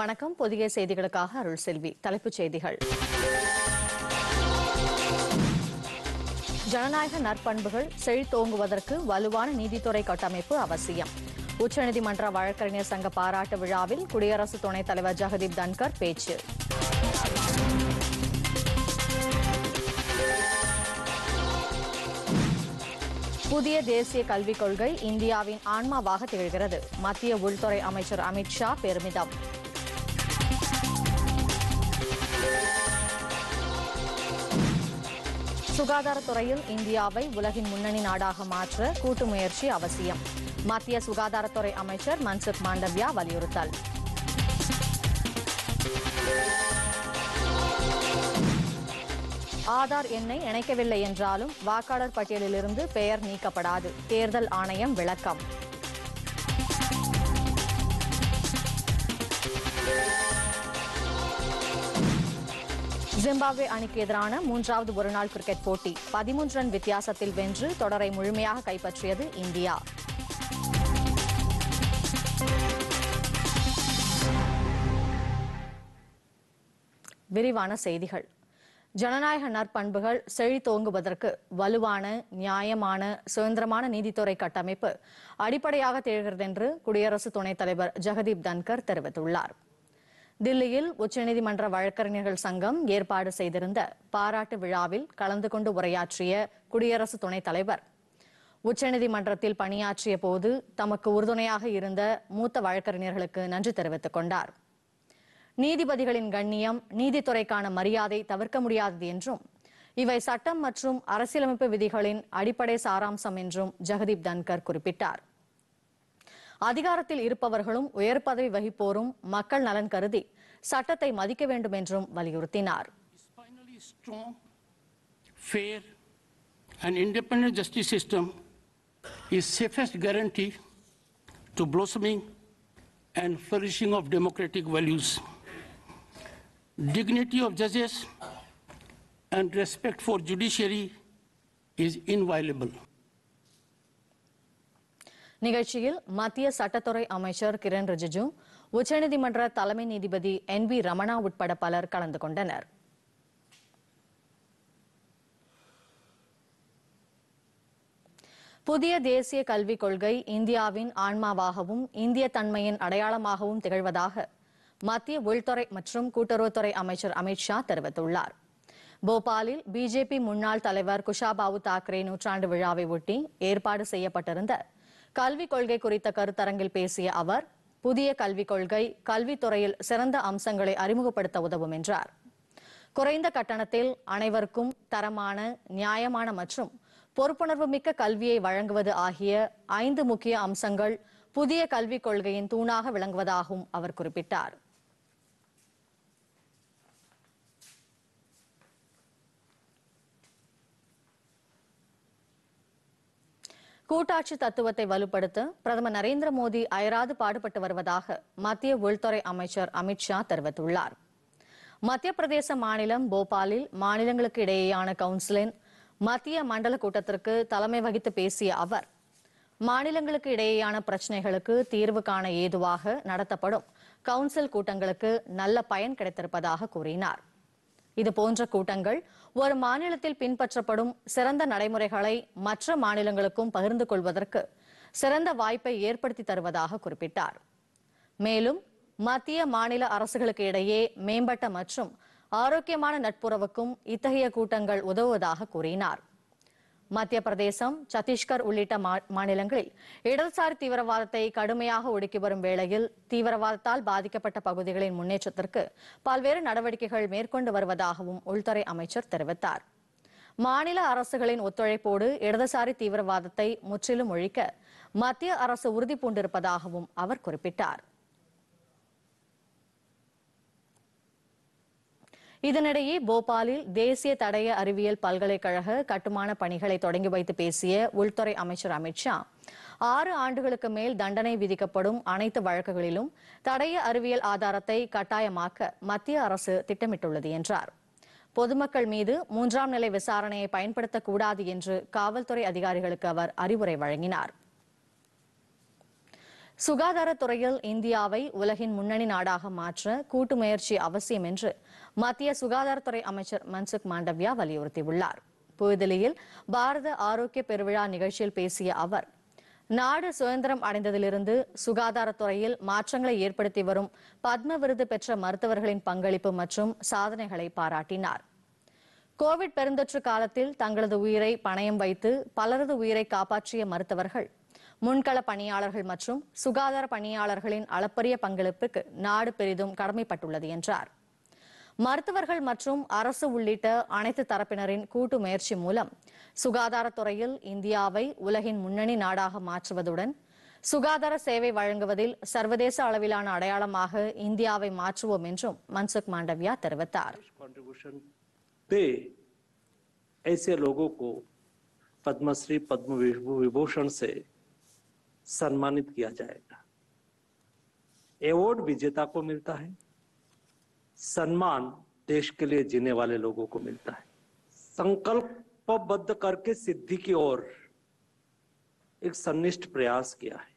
வணக்கம் புதிய செய்திகளுக்காக அருள் செல்வி தலைப்புச் செய்திகள் ஜனநாயக நற்பண்புகள் செழித்தோங்குவதற்கு வலுவான நீதித்துறை கட்டமைப்பு அவசியம் உச்சநீதிமன்ற வழக்கறிஞர் சங்க பாராட்டு விழாவில் குடியரசு துணைத் தலைவர் ஜெகதீப் தன்கர் பேச்சு புதிய தேசிய கல்விக் கொள்கை இந்தியாவின் ஆன்மாவாக திகழ்கிறது மத்திய உள்துறை அமைச்சர் அமித் ஷா பெருமிதம் சுகாதாரத்துறையில் இந்தியாவை உலகின் முன்னணி நாடாக மாற்ற கூட்டு முயற்சி அவசியம் மத்திய சுகாதாரத்துறை அமைச்சர் மன்சுக் மாண்டவ்யா வலியுறுத்தல் ஆதார் எண்ணை இணைக்கவில்லை என்றாலும் வாக்காளர் பட்டியலிலிருந்து பெயர் நீக்கப்படாது தேர்தல் ஆணையம் விளக்கம் ஜிம்பாப்வே அணிக்கு எதிரான மூன்றாவது ஒருநாள் கிரிக்கெட் போட்டி பதிமூன்று ரன் வித்தியாசத்தில் வென்று தொடரை முழுமையாக கைப்பற்றியது இந்தியா விரிவான செய்திகள் ஜனநாயக நற்பண்புகள் செழித்தோங்குவதற்கு வலுவான நியாயமான சுதந்திரமான நீதித்துறை கட்டமைப்பு அடிப்படையாக திகழ்கிறது என்று குடியரசு துணைத் தலைவர் ஜெகதீப் தன்கர் தெரிவித்துள்ளார் தில்லியில் உச்சநீதிமன்ற வழக்கறிஞர்கள் சங்கம் ஏற்பாடு செய்திருந்த பாராட்டு விழாவில் கலந்து கொண்டு உரையாற்றிய குடியரசு துணைத் தலைவர் உச்சநீதிமன்றத்தில் பணியாற்றிய போது தமக்கு உறுதுணையாக இருந்த மூத்த வழக்கறிஞர்களுக்கு நன்றி தெரிவித்துக் கொண்டார் நீதிபதிகளின் கண்ணியம் நீதித்துறைக்கான மரியாதை தவிர்க்க முடியாதது என்றும் இவை சட்டம் மற்றும் அரசியலமைப்பு விதிகளின் அடிப்படை சாராம்சம் என்றும் ஜெகதீப் தன்கர் குறிப்பிட்டார் அதிகாரத்தில் இருப்பவர்களும் உயர் பதவி வகிப்போரும் மக்கள் நலன் கருதி சட்டத்தை மதிக்க வேண்டும் என்றும் வலியுறுத்தினார் is finally strong, fair, and independent justice system is safest guarantee to blossoming and flourishing of democratic values. Dignity of judges and respect for judiciary is inviolable. நிகழ்ச்சியில் மத்திய சட்டத்துறை அமைச்சர் கிரண் ரிஜிஜு உச்சநீதிமன்ற தலைமை நீதிபதி என் வி ரமணா உட்பட பலர் கலந்து கொண்டனர் புதிய தேசிய கல்விக் கொள்கை இந்தியாவின் ஆன்மாவாகவும் இந்திய தன்மையின் அடையாளமாகவும் திகழ்வதாக மத்திய உள்துறை மற்றும் கூட்டுறவுத்துறை அமைச்சர் அமித் ஷா தெரிவித்துள்ளார் போபாலில் பிஜேபி முன்னாள் தலைவர் குஷாபாவு தாக்கரே நூற்றாண்டு விழாவை ஒட்டி ஏற்பாடு செய்யப்பட்டிருந்த கல்விக் கொள்கை குறித்த கருத்தரங்கில் பேசிய அவர் புதிய கல்விக் கொள்கை கல்வித்துறையில் சிறந்த அம்சங்களை அறிமுகப்படுத்த உதவும் என்றார் குறைந்த கட்டணத்தில் அனைவருக்கும் தரமான நியாயமான மற்றும் பொறுப்புணர்வு மிக்க கல்வியை வழங்குவது ஆகிய ஐந்து முக்கிய அம்சங்கள் புதிய கல்விக் கொள்கையின் தூணாக விளங்குவதாகவும் அவர் குறிப்பிட்டார் கூட்டாட்சி தத்துவத்தை வலுப்படுத்த பிரதமர் நரேந்திர மோடி அயராது பாடுபட்டு வருவதாக மத்திய உள்துறை அமைச்சர் அமித் ஷா தெரிவித்துள்ளார் மத்திய பிரதேச மாநிலம் போபாலில் மாநிலங்களுக்கு இடையேயான கவுன்சிலின் மத்திய மண்டல கூட்டத்திற்கு தலைமை வகித்து பேசிய அவர் மாநிலங்களுக்கு இடையேயான பிரச்சனைகளுக்கு தீர்வு காண ஏதுவாக நடத்தப்படும் கவுன்சில் கூட்டங்களுக்கு நல்ல பயன் கிடைத்திருப்பதாக கூறினார் இது போன்ற கூட்டங்கள் ஒரு மாநிலத்தில் பின்பற்றப்படும் சிறந்த நடைமுறைகளை மற்ற மாநிலங்களுக்கும் பகிர்ந்து கொள்வதற்கு சிறந்த வாய்ப்பை ஏற்படுத்தி தருவதாக குறிப்பிட்டார் மேலும் மத்திய மாநில அரசுகளுக்கு இடையே மேம்பட்ட மற்றும் ஆரோக்கியமான நட்புறவுக்கும் இத்தகைய கூட்டங்கள் உதவுவதாக கூறினார் மத்திய பிரதேசம் சத்தீஸ்கர் உள்ளிட்ட மா- மாநிலங்களில் இடதுசாரி தீவிரவாதத்தை கடுமையாக ஒடுக்கி வரும் வேளையில் தீவிரவாதத்தால் பாதிக்கப்பட்ட பகுதிகளின் முன்னேற்றத்திற்கு பல்வேறு நடவடிக்கைகள் மேற்கொண்டு வருவதாகவும் உள்துறை அமைச்சர் தெரிவித்தார் மாநில அரசுகளின் ஒத்துழைப்போடு இடதுசாரி தீவிரவாதத்தை முற்றிலும் ஒழிக்க மத்திய அரசு உறுதி பூண்டிருப்பதாகவும் அவர் குறிப்பிட்டார் இதனிடையே போபாலில் தேசிய தடய அறிவியல் பல்கலைக்கழக கட்டுமான பணிகளை தொடங்கி வைத்து பேசிய உள்துறை அமைச்சர் அமித் ஷா ஆறு ஆண்டுகளுக்கு மேல் தண்டனை விதிக்கப்படும் அனைத்து வழக்குகளிலும் தடய அறிவியல் ஆதாரத்தை கட்டாயமாக்க மத்திய அரசு திட்டமிட்டுள்ளது என்றார் பொதுமக்கள் மீது மூன்றாம் நிலை விசாரணையை பயன்படுத்தக்கூடாது என்று காவல்துறை அதிகாரிகளுக்கு அவர் அறிவுரை வழங்கினார் சுகாதாரத்துறையில் இந்தியாவை உலகின் முன்னணி நாடாக மாற்ற கூட்டு முயற்சி அவசியம் என்று மத்திய சுகாதாரத்துறை அமைச்சர் மன்சுக் மாண்டவ்யா வலியுறுத்தியுள்ளார் புதுதில்லியில் பாரத ஆரோக்கிய பெருவிழா நிகழ்ச்சியில் பேசிய அவர் நாடு சுதந்திரம் அடைந்ததிலிருந்து சுகாதாரத்துறையில் மாற்றங்களை ஏற்படுத்தி வரும் பத்ம விருது பெற்ற மருத்துவர்களின் பங்களிப்பு மற்றும் சாதனைகளை பாராட்டினார் கோவிட் பெருந்தொற்று காலத்தில் தங்களது உயிரை பணயம் வைத்து பலரது உயிரை காப்பாற்றிய மருத்துவர்கள் முன்கள பணியாளர்கள் மற்றும் சுகாதார பணியாளர்களின் அளப்பரிய பங்களிப்புக்கு நாடு பெரிதும் கடமைப்பட்டுள்ளது என்றார் மருத்துவர்கள் மற்றும் அரசு உள்ளிட்ட அனைத்து தரப்பினரின் கூட்டு முயற்சி மூலம் சுகாதாரத்துறையில் இந்தியாவை உலகின் முன்னணி நாடாக மாற்றுவதுடன் சுகாதார சேவை வழங்குவதில் சர்வதேச அளவிலான அடையாளமாக இந்தியாவை மாற்றுவோம் என்றும் மன்சுக் மாண்டவ்யா தெரிவித்தார் कंट्रीब्यूशन पे ऐसे लोगों को पद्मश्री पद्म विभू- विभूषण से सम्मानित किया जाएगा अवार्ड विजेता को मिलता है सम्मान देश के लिए जीने वाले लोगों को मिलता है संकल्पबद्ध करके सिद्धि की ओर एक सन्निष्ठ प्रयास किया है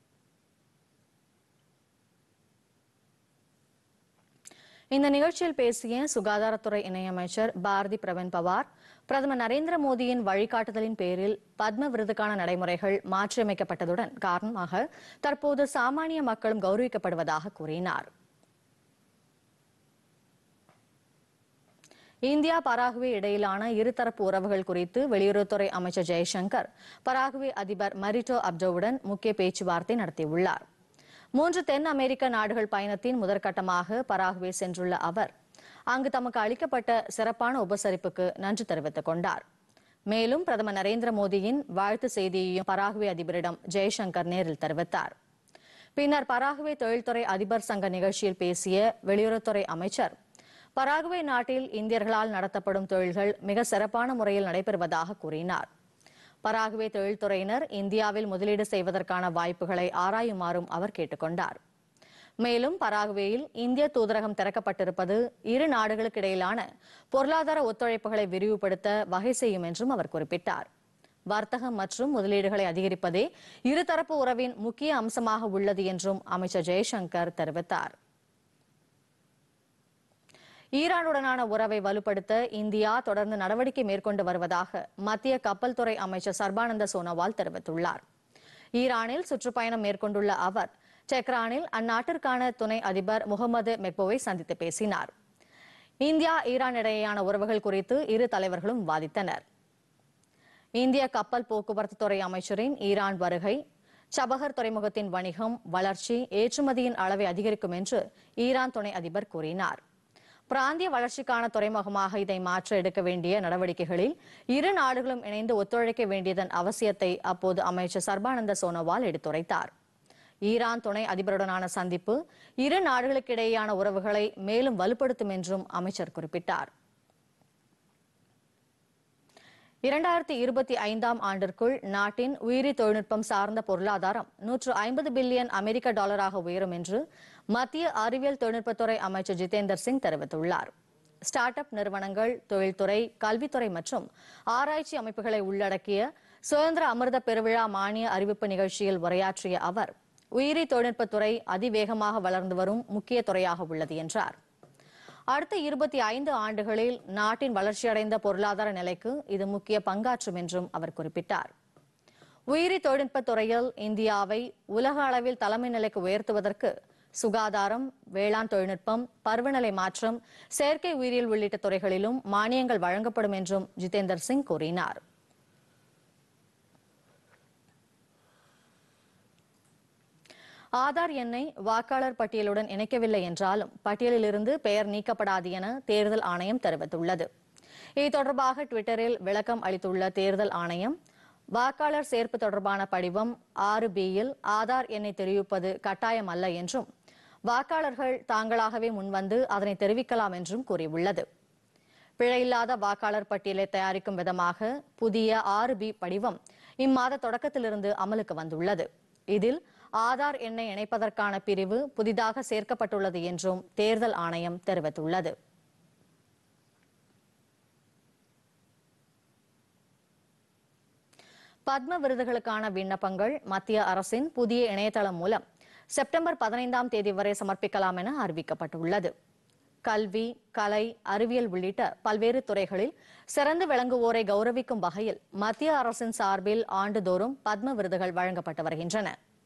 இந்த நிகழ்ச்சியில் பேசிய சுகாதாரத்துறை இணையமைச்சர் பாரதி பிரவீன் பவார் பிரதமர் நரேந்திர மோடியின் வழிகாட்டுதலின் பேரில் பத்ம விருதுக்கான நடைமுறைகள் மாற்றியமைக்கப்பட்டதுடன் காரணமாக தற்போது சாமானிய மக்களும் கௌரவிக்கப்படுவதாக கூறினார் இந்தியா பராகுவே இடையிலான இருதரப்பு உறவுகள் குறித்து வெளியுறவுத்துறை அமைச்சர் ஜெய்சங்கர் பராகுவே அதிபர் மரிட்டோ அப்டோவுடன் முக்கிய பேச்சுவார்த்தை நடத்தியுள்ளார் மூன்று தென் அமெரிக்க நாடுகள் பயணத்தின் முதற்கட்டமாக பராகுவே சென்றுள்ள அவர் அங்கு தமக்கு அளிக்கப்பட்ட சிறப்பான உபசரிப்புக்கு நன்றி தெரிவித்துக் கொண்டார் மேலும் பிரதமர் நரேந்திர மோடியின் வாழ்த்து செய்தியையும் பராகுவே அதிபரிடம் ஜெய்சங்கர் நேரில் தெரிவித்தார் பின்னர் பராகுவே தொழில்துறை அதிபர் சங்க நிகழ்ச்சியில் பேசிய வெளியுறவுத்துறை அமைச்சர் பராகுவே நாட்டில் இந்தியர்களால் நடத்தப்படும் தொழில்கள் மிக சிறப்பான முறையில் நடைபெறுவதாக கூறினார் பராகுவே தொழில்துறையினர் இந்தியாவில் முதலீடு செய்வதற்கான வாய்ப்புகளை ஆராயுமாறும் அவர் கேட்டுக்கொண்டார் மேலும் பராகுவேயில் இந்திய தூதரகம் திறக்கப்பட்டிருப்பது இரு நாடுகளுக்கு இடையிலான பொருளாதார ஒத்துழைப்புகளை விரிவுபடுத்த வகை செய்யும் என்றும் அவர் குறிப்பிட்டார் வர்த்தகம் மற்றும் முதலீடுகளை அதிகரிப்பதே இருதரப்பு உறவின் முக்கிய அம்சமாக உள்ளது என்றும் அமைச்சர் ஜெய்சங்கர் தெரிவித்தார் ஈரானுடனான உறவை வலுப்படுத்த இந்தியா தொடர்ந்து நடவடிக்கை மேற்கொண்டு வருவதாக மத்திய கப்பல் துறை அமைச்சர் சர்பானந்த சோனோவால் தெரிவித்துள்ளார் ஈரானில் சுற்றுப்பயணம் மேற்கொண்டுள்ள அவர் டெக்ரானில் அந்நாட்டிற்கான துணை அதிபர் முகமது மெக்போவை சந்தித்து பேசினார் இந்தியா ஈரான் இடையேயான உறவுகள் குறித்து இரு தலைவர்களும் விவாதித்தனர் இந்திய கப்பல் போக்குவரத்து துறை அமைச்சரின் ஈரான் வருகை சபகர் துறைமுகத்தின் வணிகம் வளர்ச்சி ஏற்றுமதியின் அளவை அதிகரிக்கும் என்று ஈரான் துணை அதிபர் கூறினார் பிராந்திய வளர்ச்சிக்கான துறைமுகமாக இதை மாற்ற எடுக்க வேண்டிய நடவடிக்கைகளில் இரு நாடுகளும் இணைந்து ஒத்துழைக்க வேண்டியதன் அவசியத்தை அப்போது அமைச்சர் சர்பானந்த சோனோவால் எடுத்துரைத்தார் ஈரான் துணை அதிபருடனான சந்திப்பு இரு நாடுகளுக்கிடையேயான உறவுகளை மேலும் வலுப்படுத்தும் என்றும் அமைச்சர் குறிப்பிட்டார் இரண்டாயிரத்தி இருபத்தி ஐந்தாம் ஆண்டிற்குள் நாட்டின் உயிரி தொழில்நுட்பம் சார்ந்த பொருளாதாரம் நூற்று ஐம்பது பில்லியன் அமெரிக்க டாலராக உயரும் என்று மத்திய அறிவியல் தொழில்நுட்பத்துறை அமைச்சர் ஜிதேந்தர் சிங் தெரிவித்துள்ளார் ஸ்டார்ட் அப் நிறுவனங்கள் தொழில்துறை கல்வித்துறை மற்றும் ஆராய்ச்சி அமைப்புகளை உள்ளடக்கிய சுதந்திர அமிர்த பெருவிழா மானிய அறிவிப்பு நிகழ்ச்சியில் உரையாற்றிய அவர் உயிரி தொழில்நுட்பத்துறை அதிவேகமாக வளர்ந்து வரும் முக்கிய துறையாக உள்ளது என்றார் அடுத்த இருபத்தி ஐந்து ஆண்டுகளில் நாட்டின் வளர்ச்சியடைந்த பொருளாதார நிலைக்கு இது முக்கிய பங்காற்றும் என்றும் அவர் குறிப்பிட்டார் உயிரி தொழில்நுட்பத் துறையில் இந்தியாவை உலக அளவில் தலைமை நிலைக்கு உயர்த்துவதற்கு சுகாதாரம் வேளாண் தொழில்நுட்பம் பருவநிலை மாற்றம் செயற்கை உயிரியல் உள்ளிட்ட துறைகளிலும் மானியங்கள் வழங்கப்படும் என்றும் ஜிதேந்தர் சிங் கூறினார் ஆதார் எண்ணை வாக்காளர் பட்டியலுடன் இணைக்கவில்லை என்றாலும் பட்டியலிலிருந்து பெயர் நீக்கப்படாது என தேர்தல் ஆணையம் தெரிவித்துள்ளது இது தொடர்பாக ட்விட்டரில் விளக்கம் அளித்துள்ள தேர்தல் ஆணையம் வாக்காளர் சேர்ப்பு தொடர்பான படிவம் ஆறு பியில் ஆதார் எண்ணை தெரிவிப்பது கட்டாயம் அல்ல என்றும் வாக்காளர்கள் தாங்களாகவே முன்வந்து அதனை தெரிவிக்கலாம் என்றும் கூறியுள்ளது பிழையில்லாத வாக்காளர் பட்டியலை தயாரிக்கும் விதமாக புதிய ஆறு பி படிவம் இம்மாத தொடக்கத்திலிருந்து அமலுக்கு வந்துள்ளது இதில் ஆதார் எண்ணை இணைப்பதற்கான பிரிவு புதிதாக சேர்க்கப்பட்டுள்ளது என்றும் தேர்தல் ஆணையம் தெரிவித்துள்ளது பத்ம விருதுகளுக்கான விண்ணப்பங்கள் மத்திய அரசின் புதிய இணையதளம் மூலம் செப்டம்பர் பதினைந்தாம் தேதி வரை சமர்ப்பிக்கலாம் என அறிவிக்கப்பட்டுள்ளது கல்வி கலை அறிவியல் உள்ளிட்ட பல்வேறு துறைகளில் சிறந்து விளங்குவோரை கௌரவிக்கும் வகையில் மத்திய அரசின் சார்பில் ஆண்டுதோறும் பத்ம விருதுகள் வழங்கப்பட்டு வருகின்றன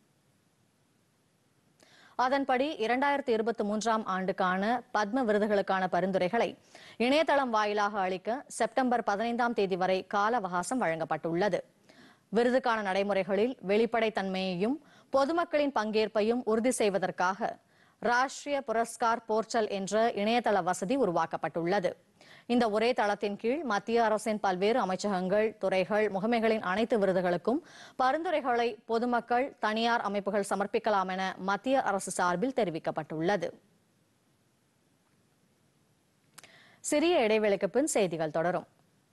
அதன்படி இரண்டாயிரத்தி இருபத்தி மூன்றாம் ஆண்டுக்கான பத்ம விருதுகளுக்கான பரிந்துரைகளை இணையதளம் வாயிலாக அளிக்க செப்டம்பர் பதினைந்தாம் தேதி வரை கால அவகாசம் வழங்கப்பட்டுள்ளது விருதுக்கான நடைமுறைகளில் வெளிப்படைத்தன்மையையும் பொதுமக்களின் பங்கேற்பையும் உறுதி செய்வதற்காக ராஷ்டிரிய புரஸ்கார் போர்ட்டல் என்ற இணையதள வசதி உருவாக்கப்பட்டுள்ளது இந்த ஒரே தளத்தின் கீழ் மத்திய அரசின் பல்வேறு அமைச்சகங்கள் துறைகள் முகமைகளின் அனைத்து விருதுகளுக்கும் பரிந்துரைகளை பொதுமக்கள் தனியார் அமைப்புகள் சமர்ப்பிக்கலாம் என மத்திய அரசு சார்பில் தெரிவிக்கப்பட்டுள்ளது சிறிய இடைவேளைக்கு பின் செய்திகள் தொடரும்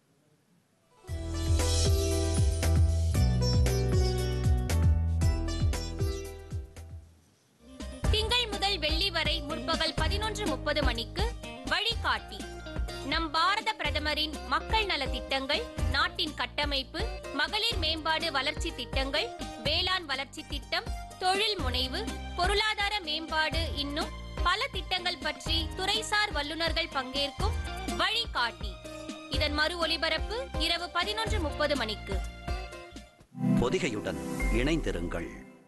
திங்கள் முதல் வெள்ளி வரை முற்பகல் பதினொன்று முப்பது மணிக்கு வழிகாட்டி நம் பாரத பிரதமரின் மக்கள் நல திட்டங்கள் நாட்டின் கட்டமைப்பு மகளிர் மேம்பாடு வளர்ச்சி திட்டங்கள் வேளாண் வளர்ச்சி திட்டம் தொழில் முனைவு பொருளாதார மேம்பாடு இன்னும் பல திட்டங்கள் பற்றி துறைசார் வல்லுநர்கள் பங்கேற்கும் வழிகாட்டி இதன் மறு ஒலிபரப்பு இரவு பதினொன்று முப்பது மணிக்கு பொதிகையுடன் இணைந்திருங்கள்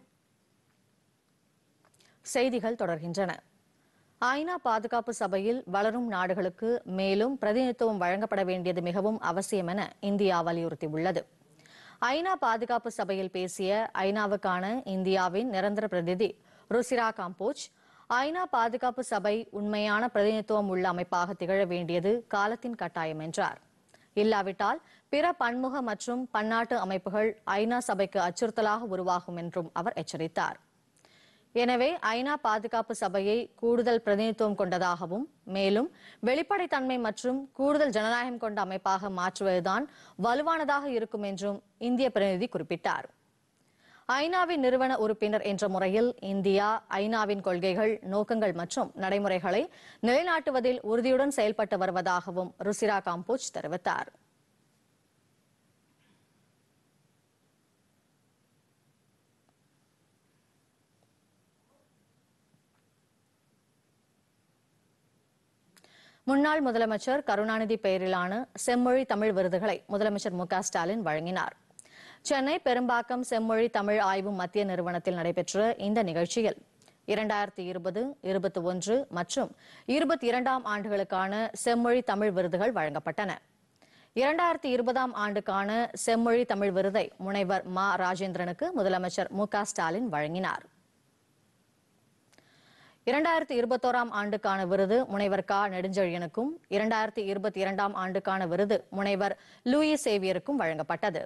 செய்திகள் தொடர்கின்றன ஐநா பாதுகாப்பு சபையில் வளரும் நாடுகளுக்கு மேலும் பிரதிநிதித்துவம் வழங்கப்பட வேண்டியது மிகவும் அவசியம் என இந்தியா வலியுறுத்தியுள்ளது ஐநா பாதுகாப்பு சபையில் பேசிய ஐநாவுக்கான இந்தியாவின் நிரந்தர பிரதிநிதி ருசிரா காம்போஜ் ஐநா பாதுகாப்பு சபை உண்மையான பிரதிநிதித்துவம் உள்ள அமைப்பாக திகழ வேண்டியது காலத்தின் கட்டாயம் என்றார் இல்லாவிட்டால் பிற பன்முக மற்றும் பன்னாட்டு அமைப்புகள் ஐநா சபைக்கு அச்சுறுத்தலாக உருவாகும் என்றும் அவர் எச்சரித்தார் எனவே ஐநா பாதுகாப்பு சபையை கூடுதல் பிரதிநிதித்துவம் கொண்டதாகவும் மேலும் வெளிப்படைத்தன்மை மற்றும் கூடுதல் ஜனநாயகம் கொண்ட அமைப்பாக மாற்றுவதுதான் வலுவானதாக இருக்கும் என்றும் இந்திய பிரதிநிதி குறிப்பிட்டார் ஐநாவின் நிறுவன உறுப்பினர் என்ற முறையில் இந்தியா ஐநாவின் கொள்கைகள் நோக்கங்கள் மற்றும் நடைமுறைகளை நிலைநாட்டுவதில் உறுதியுடன் செயல்பட்டு வருவதாகவும் ருசிரா காம்போஜ் தெரிவித்தார் முன்னாள் முதலமைச்சர் கருணாநிதி பெயரிலான செம்மொழி தமிழ் விருதுகளை முதலமைச்சர் மு க ஸ்டாலின் வழங்கினார் சென்னை பெரும்பாக்கம் செம்மொழி தமிழ் ஆய்வு மத்திய நிறுவனத்தில் நடைபெற்ற இந்த நிகழ்ச்சியில் இரண்டாயிரத்தி இருபது இருபத்தி ஒன்று மற்றும் இருபத்தி இரண்டாம் ஆண்டுகளுக்கான செம்மொழி தமிழ் விருதுகள் வழங்கப்பட்டன இரண்டாயிரத்தி இருபதாம் ஆண்டுக்கான செம்மொழி தமிழ் விருதை முனைவர் மா ராஜேந்திரனுக்கு முதலமைச்சர் மு க ஸ்டாலின் வழங்கினார் இரண்டாயிரத்தி இருபத்தோராம் ஆண்டுக்கான விருது முனைவர் க நெடுஞ்செழியனுக்கும் இரண்டாயிரத்தி இருபத்தி இரண்டாம் ஆண்டுக்கான விருது முனைவர் லூயி சேவியருக்கும் வழங்கப்பட்டது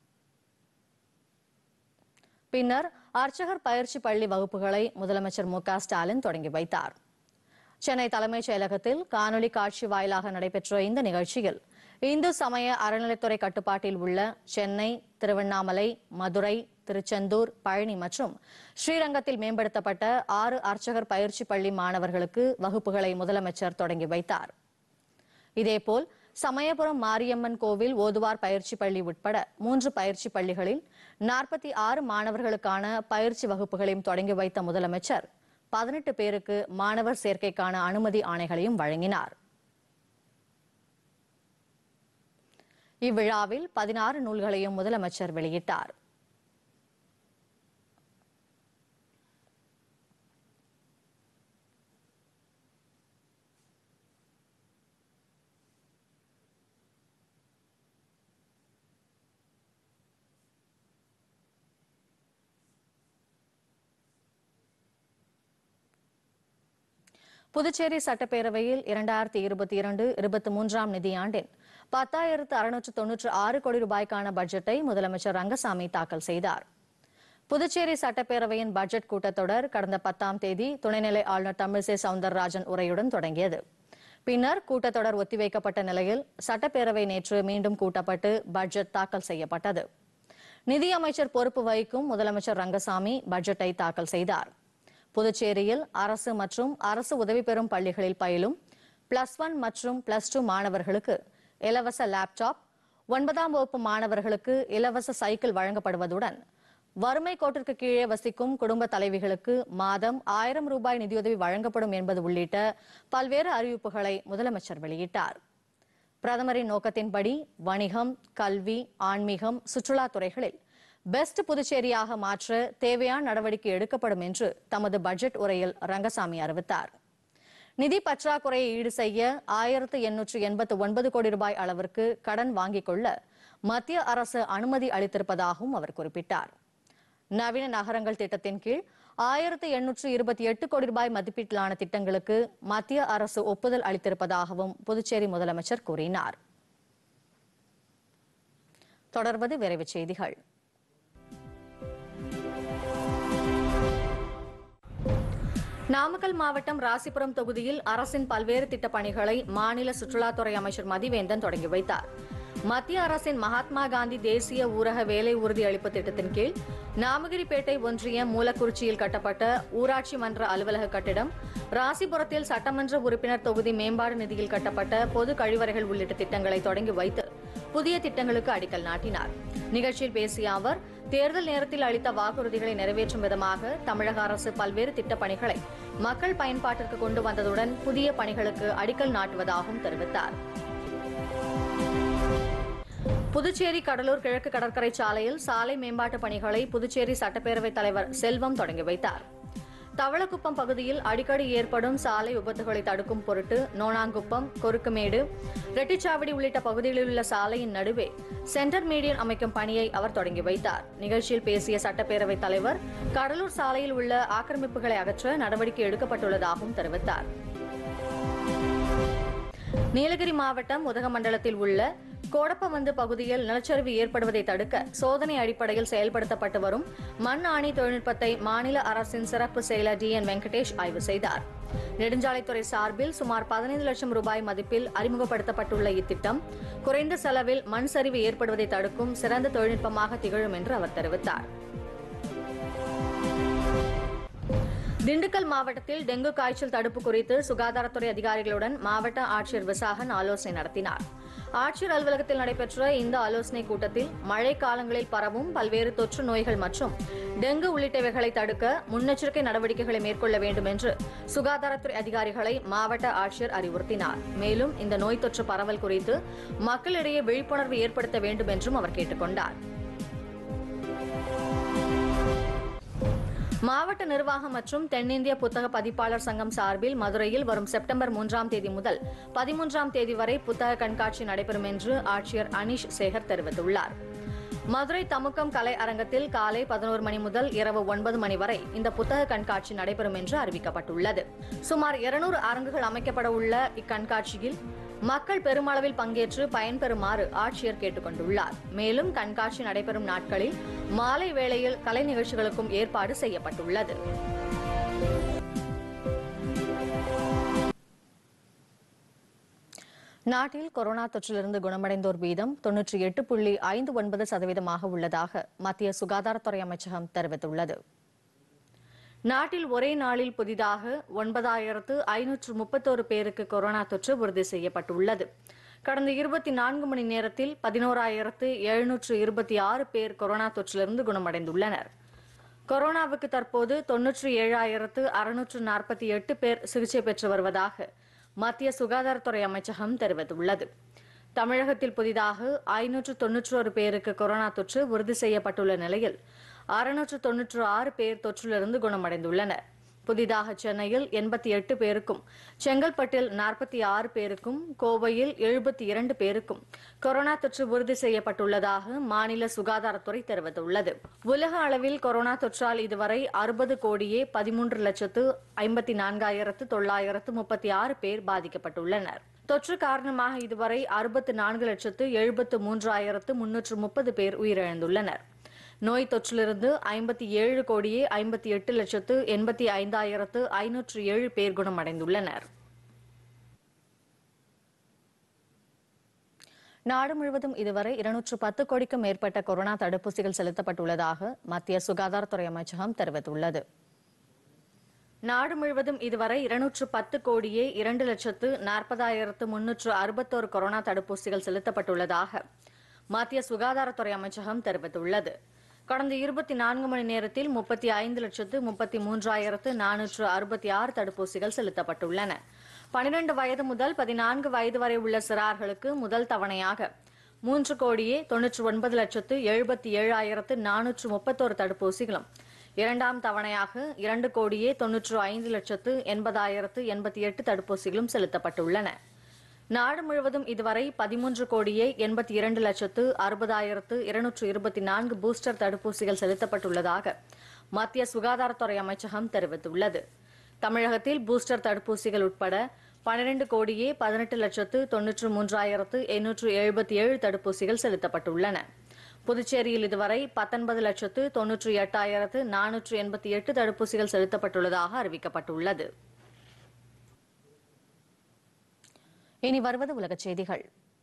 பின்னர் அர்ச்சகர் பயிற்சி பள்ளி வகுப்புகளை முதலமைச்சர் மு க ஸ்டாலின் தொடங்கி வைத்தார் சென்னை தலைமைச் செயலகத்தில் காணொலி காட்சி வாயிலாக நடைபெற்ற இந்த நிகழ்ச்சியில் இந்து சமய அறநிலைத்துறை கட்டுப்பாட்டில் உள்ள சென்னை திருவண்ணாமலை மதுரை திருச்செந்தூர் பழனி மற்றும் ஸ்ரீரங்கத்தில் மேம்படுத்தப்பட்ட ஆறு அர்ச்சகர் பயிற்சி பள்ளி மாணவர்களுக்கு வகுப்புகளை முதலமைச்சர் தொடங்கி வைத்தார் இதேபோல் சமயபுரம் மாரியம்மன் கோவில் ஓதுவார் பயிற்சி பள்ளி உட்பட மூன்று பயிற்சி பள்ளிகளில் நாற்பத்தி ஆறு மாணவர்களுக்கான பயிற்சி வகுப்புகளையும் தொடங்கி வைத்த முதலமைச்சர் பதினெட்டு பேருக்கு மாணவர் சேர்க்கைக்கான அனுமதி ஆணைகளையும் வழங்கினார் இவ்விழாவில் பதினாறு நூல்களையும் முதலமைச்சர் வெளியிட்டார் புதுச்சேரி சட்டப்பேரவையில் இரண்டாயிரத்தி இருபத்தி இரண்டு இருபத்தி மூன்றாம் நிதியாண்டின் பத்தாயிரத்து அறுநூற்று தொன்னூற்று ஆறு கோடி ரூபாய்க்கான பட்ஜெட்டை முதலமைச்சர் ரங்கசாமி தாக்கல் செய்தார் புதுச்சேரி சட்டப்பேரவையின் பட்ஜெட் கூட்டத்தொடர் கடந்த பத்தாம் தேதி துணைநிலை ஆளுநர் தமிழிசை சவுந்தரராஜன் உரையுடன் தொடங்கியது பின்னர் கூட்டத்தொடர் ஒத்திவைக்கப்பட்ட நிலையில் சட்டப்பேரவை நேற்று மீண்டும் கூட்டப்பட்டு பட்ஜெட் தாக்கல் செய்யப்பட்டது நிதியமைச்சர் பொறுப்பு வகிக்கும் முதலமைச்சர் ரங்கசாமி பட்ஜெட்டை தாக்கல் செய்தார் புதுச்சேரியில் அரசு மற்றும் அரசு உதவி பெறும் பள்ளிகளில் பயிலும் பிளஸ் ஒன் மற்றும் பிளஸ் டூ மாணவர்களுக்கு இலவச லேப்டாப் ஒன்பதாம் வகுப்பு மாணவர்களுக்கு இலவச சைக்கிள் வழங்கப்படுவதுடன் வறுமை கோட்டிற்கு கீழே வசிக்கும் குடும்ப தலைவிகளுக்கு மாதம் ஆயிரம் ரூபாய் நிதியுதவி வழங்கப்படும் என்பது உள்ளிட்ட பல்வேறு அறிவிப்புகளை முதலமைச்சர் வெளியிட்டார் பிரதமரின் நோக்கத்தின்படி வணிகம் கல்வி ஆன்மீகம் சுற்றுலா துறைகளில் பெஸ்ட் புதுச்சேரியாக மாற்ற தேவையான நடவடிக்கை எடுக்கப்படும் என்று தமது பட்ஜெட் உரையில் ரங்கசாமி அறிவித்தார் நிதி பற்றாக்குறையை ஈடு செய்ய ஆயிரத்து எண்ணூற்று எண்பத்து ஒன்பது கோடி ரூபாய் அளவிற்கு கடன் வாங்கிக் கொள்ள மத்திய அரசு அனுமதி அளித்திருப்பதாகவும் அவர் குறிப்பிட்டார் நவீன நகரங்கள் திட்டத்தின் கீழ் ஆயிரத்து எண்ணூற்று இருபத்தி எட்டு கோடி ரூபாய் மதிப்பீட்டிலான திட்டங்களுக்கு மத்திய அரசு ஒப்புதல் அளித்திருப்பதாகவும் புதுச்சேரி முதலமைச்சர் கூறினார் தொடர்வது விரைவுச் செய்திகள் நாமக்கல் மாவட்டம் ராசிபுரம் தொகுதியில் அரசின் பல்வேறு திட்டப் பணிகளை மாநில சுற்றுலாத்துறை அமைச்சர் மதிவேந்தன் தொடங்கி வைத்தார் மத்திய அரசின் மகாத்மா காந்தி தேசிய ஊரக வேலை உறுதி அளிப்பு திட்டத்தின் கீழ் நாமகிரிப்பேட்டை ஒன்றியம் மூலக்குறிச்சியில் கட்டப்பட்ட ஊராட்சி மன்ற அலுவலக கட்டிடம் ராசிபுரத்தில் சட்டமன்ற உறுப்பினர் தொகுதி மேம்பாடு நிதியில் கட்டப்பட்ட பொது கழிவறைகள் உள்ளிட்ட திட்டங்களை தொடங்கி வைத்து புதிய திட்டங்களுக்கு அடிக்கல் நாட்டினார் நிகழ்ச்சியில் பேசிய அவர் தேர்தல் நேரத்தில் அளித்த வாக்குறுதிகளை நிறைவேற்றும் விதமாக தமிழக அரசு பல்வேறு திட்டப் பணிகளை மக்கள் பயன்பாட்டிற்கு கொண்டு வந்ததுடன் புதிய பணிகளுக்கு அடிக்கல் நாட்டுவதாகவும் தெரிவித்தார் புதுச்சேரி கடலூர் கிழக்கு கடற்கரை சாலையில் சாலை மேம்பாட்டு பணிகளை புதுச்சேரி சட்டப்பேரவைத் தலைவர் செல்வம் தொடங்கி வைத்தார் தவளக்குப்பம் பகுதியில் அடிக்கடி ஏற்படும் சாலை விபத்துகளை தடுக்கும் பொருட்டு நோனாங்குப்பம் கொருக்குமேடு ரெட்டிச்சாவடி உள்ளிட்ட பகுதிகளில் உள்ள சாலையின் நடுவே சென்டர் மீடியன் அமைக்கும் பணியை அவர் தொடங்கி வைத்தார் நிகழ்ச்சியில் பேசிய சட்டப்பேரவைத் தலைவர் கடலூர் சாலையில் உள்ள ஆக்கிரமிப்புகளை அகற்ற நடவடிக்கை எடுக்கப்பட்டுள்ளதாகவும் தெரிவித்தார் நீலகிரி மாவட்டம் உதகமண்டலத்தில் உள்ள கோடப்பமந்து பகுதியில் நிலச்சரிவு ஏற்படுவதை தடுக்க சோதனை அடிப்படையில் செயல்படுத்தப்பட்டு வரும் மண் ஆணி தொழில்நுட்பத்தை மாநில அரசின் சிறப்பு செயலர் டி என் வெங்கடேஷ் ஆய்வு செய்தார் நெடுஞ்சாலைத்துறை சார்பில் சுமார் பதினைந்து லட்சம் ரூபாய் மதிப்பில் அறிமுகப்படுத்தப்பட்டுள்ள இத்திட்டம் குறைந்த செலவில் மண் சரிவு ஏற்படுவதை தடுக்கும் சிறந்த தொழில்நுட்பமாக திகழும் என்று அவர் தெரிவித்தார் திண்டுக்கல் மாவட்டத்தில் டெங்கு காய்ச்சல் தடுப்பு குறித்து சுகாதாரத்துறை அதிகாரிகளுடன் மாவட்ட ஆட்சியர் விசாகன் ஆலோசனை நடத்தினார் ஆட்சியர் அலுவலகத்தில் நடைபெற்ற இந்த ஆலோசனைக் கூட்டத்தில் மழை காலங்களில் பரவும் பல்வேறு தொற்று நோய்கள் மற்றும் டெங்கு உள்ளிட்டவைகளை தடுக்க முன்னெச்சரிக்கை நடவடிக்கைகளை மேற்கொள்ள வேண்டும் என்று சுகாதாரத்துறை அதிகாரிகளை மாவட்ட ஆட்சியர் அறிவுறுத்தினார் மேலும் இந்த நோய் தொற்று பரவல் குறித்து மக்களிடையே விழிப்புணர்வு ஏற்படுத்த வேண்டும் என்றும் அவர் கேட்டுக் கொண்டார் மாவட்ட நிர்வாகம் மற்றும் தென்னிந்திய புத்தக பதிப்பாளர் சங்கம் சார்பில் மதுரையில் வரும் செப்டம்பர் மூன்றாம் தேதி முதல் பதிமூன்றாம் தேதி வரை புத்தக கண்காட்சி நடைபெறும் என்று ஆட்சியர் அனீஷ் சேகர் தெரிவித்துள்ளார் மதுரை தமுக்கம் கலை அரங்கத்தில் காலை பதினோரு மணி முதல் இரவு ஒன்பது மணி வரை இந்த புத்தக கண்காட்சி நடைபெறும் என்று அறிவிக்கப்பட்டுள்ளது சுமார் இருநூறு அரங்குகள் அமைக்கப்பட உள்ள இக்கண்காட்சியில் மக்கள் பெருமளவில் பங்கேற்று பயன்பெறுமாறு ஆட்சியர் கேட்டுக் கொண்டுள்ளார் மேலும் கண்காட்சி நடைபெறும் நாட்களில் மாலை வேளையில் கலை நிகழ்ச்சிகளுக்கும் ஏற்பாடு செய்யப்பட்டுள்ளது நாட்டில் கொரோனா தொற்றிலிருந்து குணமடைந்தோர் வீதம் தொன்னூற்றி எட்டு புள்ளி ஐந்து ஒன்பது சதவீதமாக உள்ளதாக மத்திய சுகாதாரத்துறை அமைச்சகம் தெரிவித்துள்ளது நாட்டில் ஒரே நாளில் புதிதாக ஒன்பதாயிரத்து ஐநூற்று முப்பத்தோரு பேருக்கு கொரோனா தொற்று உறுதி செய்யப்பட்டுள்ளது கடந்த இருபத்தி நான்கு மணி நேரத்தில் பதினோராயிரத்து எழுநூற்று இருபத்தி ஆறு பேர் கொரோனா தொற்றிலிருந்து குணமடைந்துள்ளனர் கொரோனாவுக்கு தற்போது தொன்னூற்றி ஏழாயிரத்து அறுநூற்று நாற்பத்தி எட்டு பேர் சிகிச்சை பெற்று வருவதாக மத்திய சுகாதாரத்துறை அமைச்சகம் தெரிவித்துள்ளது தமிழகத்தில் புதிதாக ஐநூற்று தொன்னூற்றோரு பேருக்கு கொரோனா தொற்று உறுதி செய்யப்பட்டுள்ள நிலையில் அறுநூற்று தொன்னூற்று ஆறு பேர் தொற்றிலிருந்து குணமடைந்துள்ளனர் புதிதாக சென்னையில் எண்பத்தி எட்டு பேருக்கும் செங்கல்பட்டில் நாற்பத்தி ஆறு பேருக்கும் கோவையில் எழுபத்தி இரண்டு பேருக்கும் கொரோனா தொற்று உறுதி செய்யப்பட்டுள்ளதாக மாநில சுகாதாரத்துறை தெரிவித்துள்ளது உலக அளவில் கொரோனா தொற்றால் இதுவரை அறுபது கோடியே பதிமூன்று லட்சத்து ஐம்பத்தி நான்காயிரத்து தொள்ளாயிரத்து முப்பத்தி ஆறு பேர் பாதிக்கப்பட்டுள்ளனர் தொற்று காரணமாக இதுவரை அறுபத்து நான்கு லட்சத்து எழுபத்து மூன்றாயிரத்து முன்னூற்று முப்பது பேர் உயிரிழந்துள்ளனர் நோய் தொற்றிலிருந்து ஐம்பத்தி ஏழு கோடியே ஐம்பத்தி எட்டு லட்சத்து எண்பத்தி ஐந்தாயிரத்து ஐநூற்று ஏழு பேர் குணமடைந்துள்ளனர் நாடு முழுவதும் இதுவரை இருநூற்று பத்து கோடிக்கும் மேற்பட்ட கொரோனா தடுப்பூசிகள் செலுத்தப்பட்டுள்ளதாக மத்திய சுகாதாரத்துறை அமைச்சகம் தெரிவித்துள்ளது நாடு முழுவதும் இதுவரை இருநூற்று பத்து கோடியே இரண்டு லட்சத்து நாற்பதாயிரத்து முன்னூற்று அறுபத்தோரு கொரோனா தடுப்பூசிகள் செலுத்தப்பட்டுள்ளதாக மத்திய சுகாதாரத்துறை அமைச்சகம் தெரிவித்துள்ளது கடந்த இருபத்தி நான்கு மணி நேரத்தில் முப்பத்தி ஐந்து லட்சத்து முப்பத்தி மூன்றாயிரத்து நானூற்று அறுபத்தி ஆறு தடுப்பூசிகள் செலுத்தப்பட்டுள்ளன பனிரெண்டு வயது முதல் பதினான்கு வயது வரை உள்ள சிறார்களுக்கு முதல் தவணையாக மூன்று கோடியே தொன்னூற்று ஒன்பது லட்சத்து எழுபத்தி ஏழாயிரத்து நானூற்று முப்பத்தோரு தடுப்பூசிகளும் இரண்டாம் தவணையாக இரண்டு கோடியே தொன்னூற்று ஐந்து லட்சத்து எண்பதாயிரத்து எண்பத்தி எட்டு தடுப்பூசிகளும் செலுத்தப்பட்டுள்ளன நாடு முழுவதும் இதுவரை பதிமூன்று கோடியே எண்பத்தி இரண்டு லட்சத்து அறுபதாயிரத்து இருநூற்று இருபத்தி நான்கு பூஸ்டர் தடுப்பூசிகள் செலுத்தப்பட்டுள்ளதாக மத்திய சுகாதாரத்துறை அமைச்சகம் தெரிவித்துள்ளது தமிழகத்தில் பூஸ்டர் தடுப்பூசிகள் உட்பட பனிரெண்டு கோடியே பதினெட்டு லட்சத்து தொன்னூற்று மூன்றாயிரத்து எண்ணூற்று எழுபத்தி ஏழு தடுப்பூசிகள் செலுத்தப்பட்டுள்ளன புதுச்சேரியில் இதுவரை பத்தொன்பது லட்சத்து தொன்னூற்றி எட்டாயிரத்து நானூற்று எண்பத்தி எட்டு தடுப்பூசிகள் செலுத்தப்பட்டுள்ளதாக அறிவிக்கப்பட்டுள்ளது இனி வருவது உலகச் செய்திகள்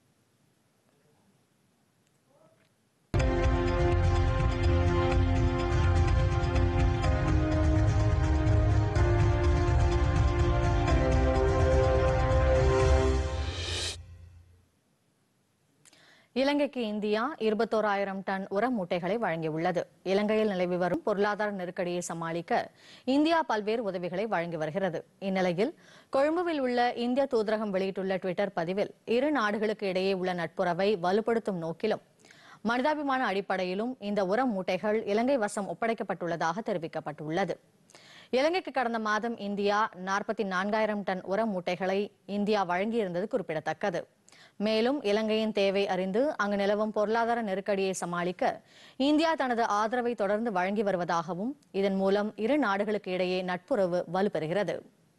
இலங்கைக்கு இந்தியா இருபத்தோராயிரம் டன் உர மூட்டைகளை வழங்கியுள்ளது இலங்கையில் நிலவி வரும் பொருளாதார நெருக்கடியை சமாளிக்க இந்தியா பல்வேறு உதவிகளை வழங்கி வருகிறது இந்நிலையில் கொழும்புவில் உள்ள இந்திய தூதரகம் வெளியிட்டுள்ள டுவிட்டர் பதிவில் இரு நாடுகளுக்கு இடையே உள்ள நட்புறவை வலுப்படுத்தும் நோக்கிலும் மனிதாபிமான அடிப்படையிலும் இந்த உர மூட்டைகள் இலங்கை வசம் ஒப்படைக்கப்பட்டுள்ளதாக தெரிவிக்கப்பட்டுள்ளது இலங்கைக்கு கடந்த மாதம் இந்தியா நாற்பத்தி நான்காயிரம் டன் உர மூட்டைகளை இந்தியா வழங்கியிருந்தது குறிப்பிடத்தக்கது மேலும் இலங்கையின் தேவை அறிந்து அங்கு நிலவும் பொருளாதார நெருக்கடியை சமாளிக்க இந்தியா தனது ஆதரவை தொடர்ந்து வழங்கி வருவதாகவும் இதன் மூலம் இரு நாடுகளுக்கு இடையே நட்புறவு வலுப்பெறுகிறது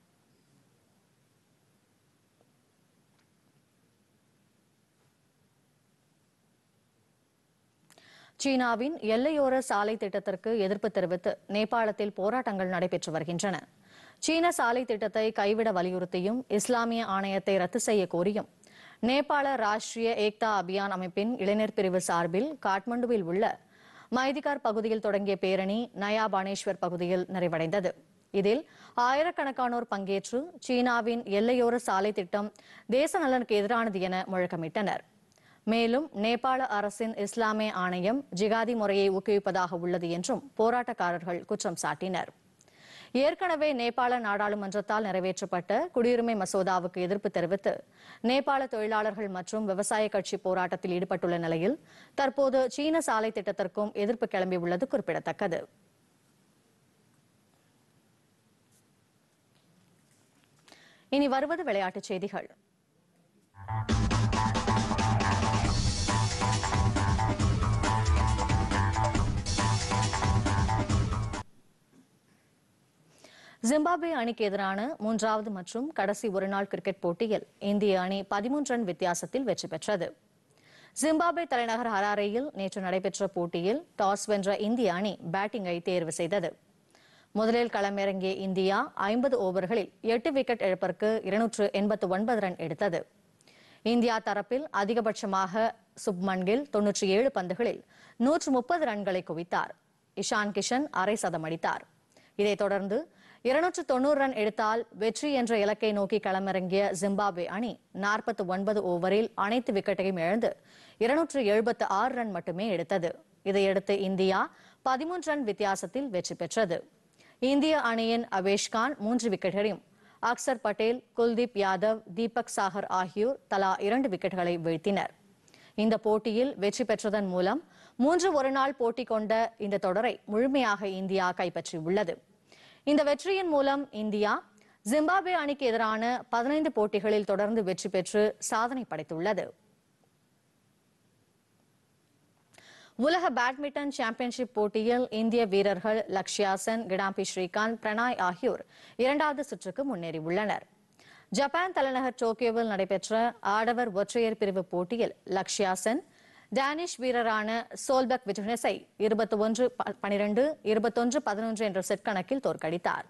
சீனாவின் எல்லையோர சாலை திட்டத்திற்கு எதிர்ப்பு தெரிவித்து நேபாளத்தில் போராட்டங்கள் நடைபெற்று வருகின்றன சீன சாலை திட்டத்தை கைவிட வலியுறுத்தியும் இஸ்லாமிய ஆணையத்தை ரத்து செய்ய கோரியும் நேபாள ராஷ்டிரிய ஏக்தா அபியான் அமைப்பின் இளைஞர் பிரிவு சார்பில் காட்மண்டுவில் உள்ள மைதிகார் பகுதியில் தொடங்கிய பேரணி நயா பானேஸ்வர் பகுதியில் நிறைவடைந்தது இதில் ஆயிரக்கணக்கானோர் பங்கேற்று சீனாவின் எல்லையோர சாலை திட்டம் தேச நலனுக்கு எதிரானது என முழக்கமிட்டனர் மேலும் நேபாள அரசின் இஸ்லாமிய ஆணையம் ஜிகாதி முறையை ஊக்குவிப்பதாக உள்ளது என்றும் போராட்டக்காரர்கள் குற்றம் சாட்டினர் ஏற்கனவே நேபாள நாடாளுமன்றத்தால் நிறைவேற்றப்பட்ட குடியுரிமை மசோதாவுக்கு எதிர்ப்பு தெரிவித்து நேபாள தொழிலாளர்கள் மற்றும் விவசாய கட்சி போராட்டத்தில் ஈடுபட்டுள்ள நிலையில் தற்போது சீன சாலை திட்டத்திற்கும் எதிர்ப்பு கிளம்பியுள்ளது குறிப்பிடத்தக்கது இனி வருவது விளையாட்டுச் செய்திகள் ஜிம்பாப்வே அணிக்கு எதிரான மூன்றாவது மற்றும் கடைசி ஒருநாள் கிரிக்கெட் போட்டியில் இந்திய அணி பதிமூன்று ரன் வித்தியாசத்தில் வெற்றி பெற்றது ஜிம்பாப்வே தலைநகர் ஹராரேயில் நேற்று நடைபெற்ற போட்டியில் டாஸ் வென்ற இந்திய அணி பேட்டிங்கை தேர்வு செய்தது முதலில் களமிறங்கிய இந்தியா ஐம்பது ஓவர்களில் எட்டு விக்கெட் இழப்பிற்கு இருநூற்று எண்பத்து ஒன்பது ரன் எடுத்தது இந்தியா தரப்பில் அதிகபட்சமாக சுப்மன் கில் தொன்னூற்றி ஏழு பந்துகளில் நூற்று முப்பது ரன்களை குவித்தார் இஷான் கிஷன் அரை சதம் அடித்தார் இதைத் தொடர்ந்து இருநூற்று தொண்ணூறு ரன் எடுத்தால் வெற்றி என்ற இலக்கை நோக்கி களமிறங்கிய ஜிம்பாப்வே அணி நாற்பத்தி ஒன்பது ஓவரில் அனைத்து விக்கெட்டையும் இழந்து இருநூற்று எழுபத்து ஆறு ரன் மட்டுமே எடுத்தது இதையடுத்து இந்தியா பதிமூன்று ரன் வித்தியாசத்தில் வெற்றி பெற்றது இந்திய அணியின் அவேஷ்கான் மூன்று விக்கெட்களையும் அக்சர் பட்டேல் குல்தீப் யாதவ் தீபக் சாகர் ஆகியோர் தலா இரண்டு விக்கெட்டுகளை வீழ்த்தினர் இந்த போட்டியில் வெற்றி பெற்றதன் மூலம் மூன்று ஒருநாள் போட்டி கொண்ட இந்த தொடரை முழுமையாக இந்தியா கைப்பற்றியுள்ளது இந்த வெற்றியின் மூலம் இந்தியா ஜிம்பாப்வே அணிக்கு எதிரான பதினைந்து போட்டிகளில் தொடர்ந்து வெற்றி பெற்று சாதனை படைத்துள்ளது உலக பேட்மிண்டன் சாம்பியன்ஷிப் போட்டியில் இந்திய வீரர்கள் லக்ஷ்யா சென் கிடாம்பி ஸ்ரீகாந்த் பிரணாய் ஆகியோர் இரண்டாவது சுற்றுக்கு முன்னேறியுள்ளனர் ஜப்பான் தலைநகர் டோக்கியோவில் நடைபெற்ற ஆடவர் ஒற்றையர் பிரிவு போட்டியில் லக்ஷ்யா சென் டேனிஷ் வீரரான சோல்பக் விஜுனஸை இருபத்தி ஒன்று பனிரெண்டு இருபத்தொன்று பதினொன்று என்ற செட் கணக்கில் தோற்கடித்தார்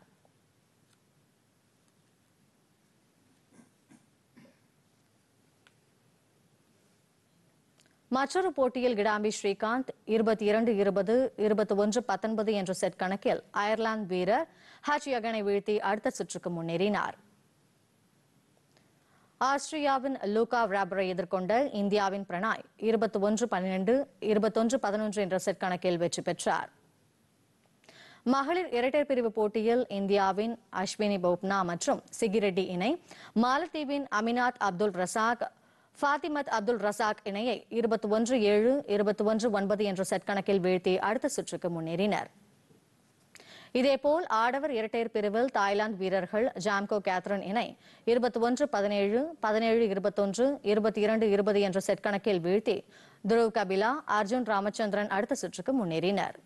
மற்றொரு போட்டியில் கிடாம்பி ஸ்ரீகாந்த் இருபத்தி இரண்டு இருபது இருபத்தி ஒன்று பத்தொன்பது என்ற செட் கணக்கில் அயர்லாந்து வீரர் ஹச் யகனை வீழ்த்தி அடுத்த சுற்றுக்கு முன்னேறினார் ஆஸ்திரியாவின் லூகா ராபரை எதிர்கொண்ட இந்தியாவின் பிரணாய் இருபத்தி ஒன்று பன்னிரண்டு இருபத்தொன்று பதினொன்று என்ற செட் கணக்கில் வெற்றி பெற்றார் மகளிர் இரட்டையர் பிரிவு போட்டியில் இந்தியாவின் அஸ்வினி போப்னா மற்றும் சிகிரெட்டி இணை மாலத்தீவின் அமினாத் அப்துல் ரசாக் ஃபாத்திமத் அப்துல் ரசாக் இணையை இருபத்தி ஒன்று ஏழு இருபத்தி ஒன்று ஒன்பது என்ற செட் கணக்கில் வீழ்த்தி அடுத்த சுற்றுக்கு முன்னேறினர் இதேபோல் ஆடவர் இரட்டையர் பிரிவில் தாய்லாந்து வீரர்கள் ஜாம்கோ கேத்ரின் இணை இருபத்தி ஒன்று பதினேழு பதினேழு இருபத்தொன்று இருபத்தி இரண்டு இருபது என்ற செட் கணக்கில் வீழ்த்தி துருவ் கபிலா அர்ஜுன் ராமச்சந்திரன் அடுத்த சுற்றுக்கு முன்னேறினர்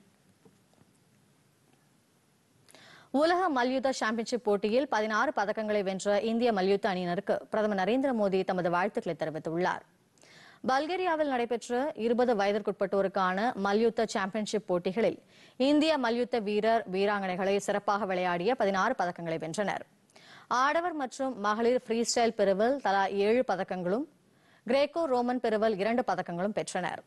உலக மல்யுத்த சாம்பியன்ஷிப் போட்டியில் பதினாறு பதக்கங்களை வென்ற இந்திய மல்யுத்த அணியினருக்கு பிரதமர் நரேந்திர மோடி தமது வாழ்த்துக்களை தெரிவித்துள்ளார் பல்கேரியாவில் நடைபெற்ற இருபது வயதிற்குட்பட்டோருக்கான மல்யுத்த சாம்பியன்ஷிப் போட்டிகளில் இந்திய மல்யுத்த வீரர் வீராங்கனைகளை சிறப்பாக விளையாடிய பதினாறு பதக்கங்களை வென்றனர் ஆடவர் மற்றும் மகளிர் ஃப்ரீ ஸ்டைல் பிரிவில் தலா ஏழு பதக்கங்களும் கிரேக்கோ ரோமன் பிரிவில் இரண்டு பதக்கங்களும் பெற்றனர்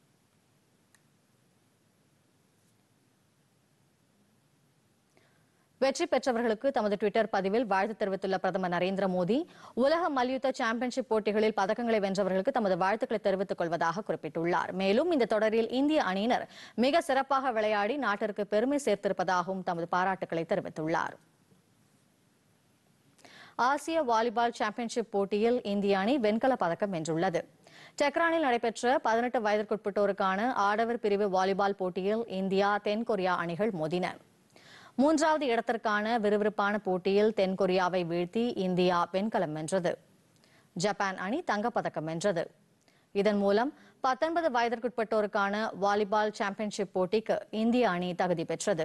வெற்றி பெற்றவர்களுக்கு தமது டுவிட்டர் பதிவில் வாழ்த்து தெரிவித்துள்ள பிரதமர் நரேந்திர மோடி உலக மல்யுத்த சாம்பியன்ஷிப் போட்டிகளில் பதக்கங்களை வென்றவர்களுக்கு தமது வாழ்த்துக்களை தெரிவித்துக் கொள்வதாக குறிப்பிட்டுள்ளார் மேலும் இந்த தொடரில் இந்திய அணியினர் மிக சிறப்பாக விளையாடி நாட்டிற்கு பெருமை சேர்த்திருப்பதாகவும் தமது பாராட்டுக்களை தெரிவித்துள்ளார் ஆசிய வாலிபால் சாம்பியன்ஷிப் போட்டியில் இந்திய அணி வெண்கலப் பதக்கம் வென்றுள்ளது டெக்ரானில் நடைபெற்ற பதினெட்டு வயதிற்குட்பட்டோருக்கான ஆடவர் பிரிவு வாலிபால் போட்டியில் இந்தியா தென்கொரியா அணிகள் மோதின மூன்றாவது இடத்திற்கான விறுவிறுப்பான போட்டியில் தென்கொரியாவை வீழ்த்தி இந்தியா வெண்கலம் வென்றது ஜப்பான் அணி தங்கப்பதக்கம் வென்றது இதன் மூலம் பத்தொன்பது வயதிற்குட்பட்டோருக்கான வாலிபால் சாம்பியன்ஷிப் போட்டிக்கு இந்திய அணி தகுதி பெற்றது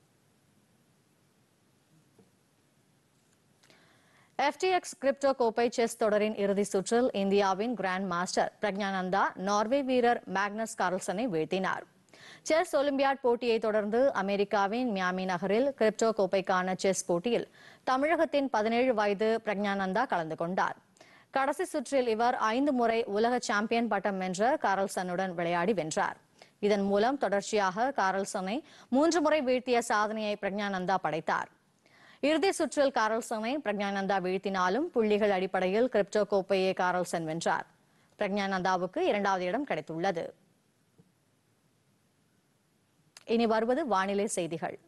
FTX கிரிப்டோ கோப்பை செஸ் தொடரின் இறுதிச் சுற்றில் இந்தியாவின் கிராண்ட் மாஸ்டர் பிரக்ஞானந்தா நார்வே வீரர் மேக்னஸ் கார்ல்சனை வீழ்த்தினார் செஸ் ஒலிம்பியாட் போட்டியை தொடர்ந்து அமெரிக்காவின் மியாமி நகரில் கிரிப்டோ கோப்பைக்கான செஸ் போட்டியில் தமிழகத்தின் பதினேழு வயது பிரக்ஞானந்தா கலந்து கொண்டார் கடைசி சுற்றில் இவர் ஐந்து முறை உலக சாம்பியன் பட்டம் வென்ற கார்ல்சனுடன் விளையாடி வென்றார் இதன் மூலம் தொடர்ச்சியாக கார்ல்சனை மூன்று முறை வீழ்த்திய சாதனையை பிரக்ஞானந்தா படைத்தார் இறுதி சுற்றில் கார்ல்சனை பிரக்ஞானந்தா வீழ்த்தினாலும் புள்ளிகள் அடிப்படையில் கிரிப்டோ கோப்பையை கார்ல்சன் வென்றார் பிரக்ஞானந்தாவுக்கு இரண்டாவது இடம் கிடைத்துள்ளது இனி வருவது வானிலை செய்திகள்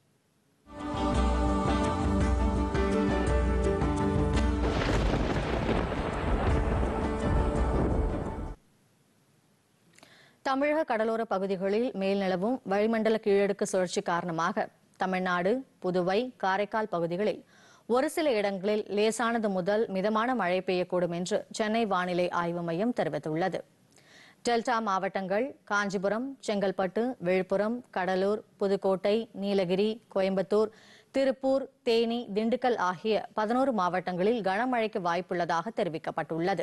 தமிழக கடலோர பகுதிகளில் மேல் நிலவும் வளிமண்டல கீழடுக்கு சுழற்சி காரணமாக தமிழ்நாடு புதுவை காரைக்கால் பகுதிகளில் ஒரு சில இடங்களில் லேசானது முதல் மிதமான மழை பெய்யக்கூடும் என்று சென்னை வானிலை ஆய்வு மையம் தெரிவித்துள்ளது டெல்டா மாவட்டங்கள் காஞ்சிபுரம் செங்கல்பட்டு விழுப்புரம் கடலூர் புதுக்கோட்டை நீலகிரி கோயம்புத்தூர் திருப்பூர் தேனி திண்டுக்கல் ஆகிய பதினோரு மாவட்டங்களில் கனமழைக்கு வாய்ப்புள்ளதாக தெரிவிக்கப்பட்டுள்ளது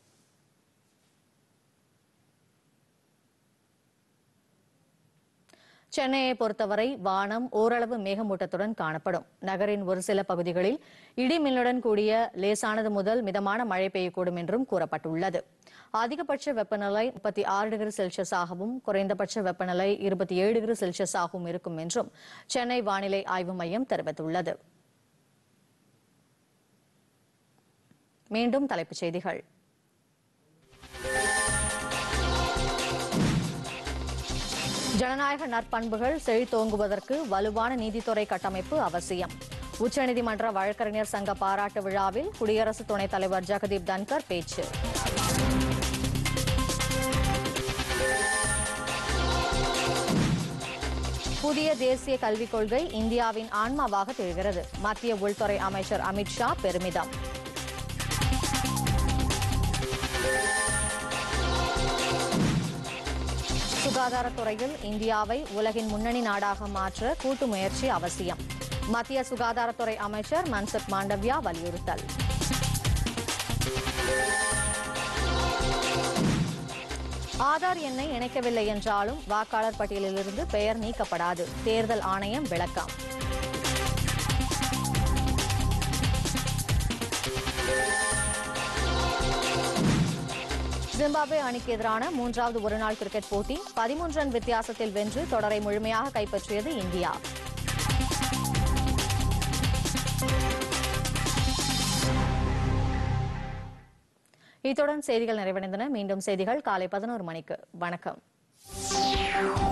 சென்னையை பொறுத்தவரை வானம் ஓரளவு மேகமூட்டத்துடன் காணப்படும் நகரின் ஒரு சில பகுதிகளில் இடி மின்னலுடன் கூடிய லேசானது முதல் மிதமான மழை பெய்யக்கூடும் என்றும் கூறப்பட்டுள்ளது அதிகபட்ச வெப்பநிலை முப்பத்தி ஆறு டிகிரி செல்சியஸாகவும் குறைந்தபட்ச வெப்பநிலை இருபத்தி ஏழு டிகிரி செல்சியஸாகவும் இருக்கும் என்றும் சென்னை வானிலை ஆய்வு மையம் தெரிவித்துள்ளது மீண்டும் தலைப்புச் செய்திகள் ஜனநாயக நற்பண்புகள் செழித்தோங்குவதற்கு வலுவான நீதித்துறை கட்டமைப்பு அவசியம் உச்சநீதிமன்ற வழக்கறிஞர் சங்க பாராட்டு விழாவில் குடியரசு துணைத் தலைவர் ஜெகதீப் தன்கர் பேச்சு புதிய தேசிய கல்விக் கொள்கை இந்தியாவின் ஆன்மாவாக திகழ்கிறது மத்திய உள்துறை அமைச்சர் அமித்ஷா பெருமிதம் சுகாதாரத்துறையில் இந்தியாவை உலகின் முன்னணி நாடாக மாற்ற கூட்டு முயற்சி அவசியம் மத்திய சுகாதாரத்துறை அமைச்சர் மன்சுக் மாண்டவ்யா வலியுறுத்தல் ஆதார் எண்ணை இணைக்கவில்லை என்றாலும் வாக்காளர் பட்டியலிலிருந்து பெயர் நீக்கப்படாது தேர்தல் ஆணையம் விளக்கம் ஜிம்பாப்வே அணிக்கு எதிரான மூன்றாவது ஒருநாள் கிரிக்கெட் போட்டி பதிமூன்று ரன் வித்தியாசத்தில் வென்று தொடரை முழுமையாக கைப்பற்றியது இந்தியா இத்துடன் செய்திகள் நிறைவடைந்தன மீண்டும் செய்திகள் காலை பதினோரு மணிக்கு வணக்கம்